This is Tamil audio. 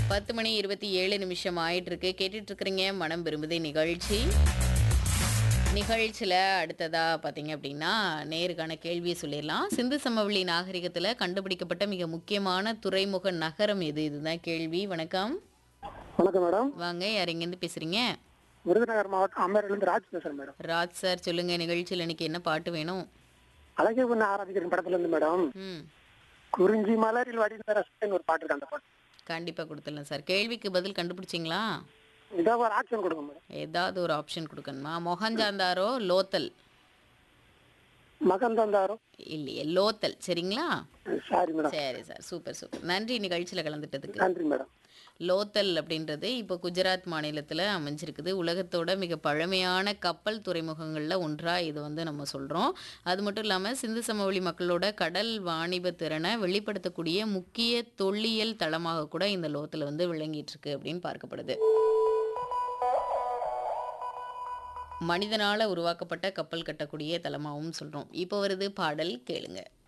பத்து மணி இருபத்தி ஏழு நிமிஷம் ஆயிட்டு இருக்கு கேட்டுட்டு இருக்கிறீங்க மனம் விரும்புதே நிகழ்ச்சி நிகழ்ச்சியில் அடுத்ததா பார்த்தீங்க அப்படின்னா நேருக்கான கேள்வியை சொல்லிடலாம் சிந்து சமவெளி நாகரிகத்தில் கண்டுபிடிக்கப்பட்ட மிக முக்கியமான துறைமுக நகரம் எது இதுதான் கேள்வி வணக்கம் வணக்கம் மேடம் வாங்க யார் எங்கேருந்து பேசுறீங்க விருதுநகர் மாவட்டம் அம்பேரிலிருந்து ராஜ் பேசுறேன் மேடம் ராஜ் சார் சொல்லுங்க நிகழ்ச்சியில் இன்னைக்கு என்ன பாட்டு வேணும் அழகிய பொண்ணு ஆராதிக்கிறேன் படத்துல இருந்து மேடம் ம் குறிஞ்சி மலரில் வடிந்த ரசத்தின் ஒரு பாட்டு இருக்கு அந்த பாட்டு கண்டிப்பாக கொடுத்துடலாம் சார் கேள்விக்கு பதில் கண்டுபிடிச்சிங்களா இதோ ஒரு ஆக்ஷன் கொடுங்க மேடம் ஏதாவது ஒரு ஆப்ஷன் கொடுக்கணுமா மொஹஞ்சாந்தாரோ லோத்தல் மகன் தந்தாரோ இல்லையே லோத்தல் சரிங்களா சாரி மேடம் சரி சார் சூப்பர் சூப்பர் நன்றி நிகழ்ச்சியில் கலந்துட்டதுக்கு நன்றி மேடம் லோத்தல் அப்படின்றது இப்போ குஜராத் மாநிலத்தில் அமைஞ்சிருக்குது உலகத்தோட மிக பழமையான கப்பல் துறைமுகங்களில் ஒன்றாக இது வந்து நம்ம சொல்கிறோம் அது மட்டும் இல்லாமல் சிந்து சமவெளி மக்களோட கடல் வாணிப திறனை வெளிப்படுத்தக்கூடிய முக்கிய தொல்லியல் தளமாக கூட இந்த லோத்தில் வந்து விளங்கிட்டு இருக்கு அப்படின்னு பார்க்கப்படுது மனிதனால உருவாக்கப்பட்ட கப்பல் கட்டக்கூடிய தலமாகவும் சொல்கிறோம் இப்போ வருது பாடல் கேளுங்க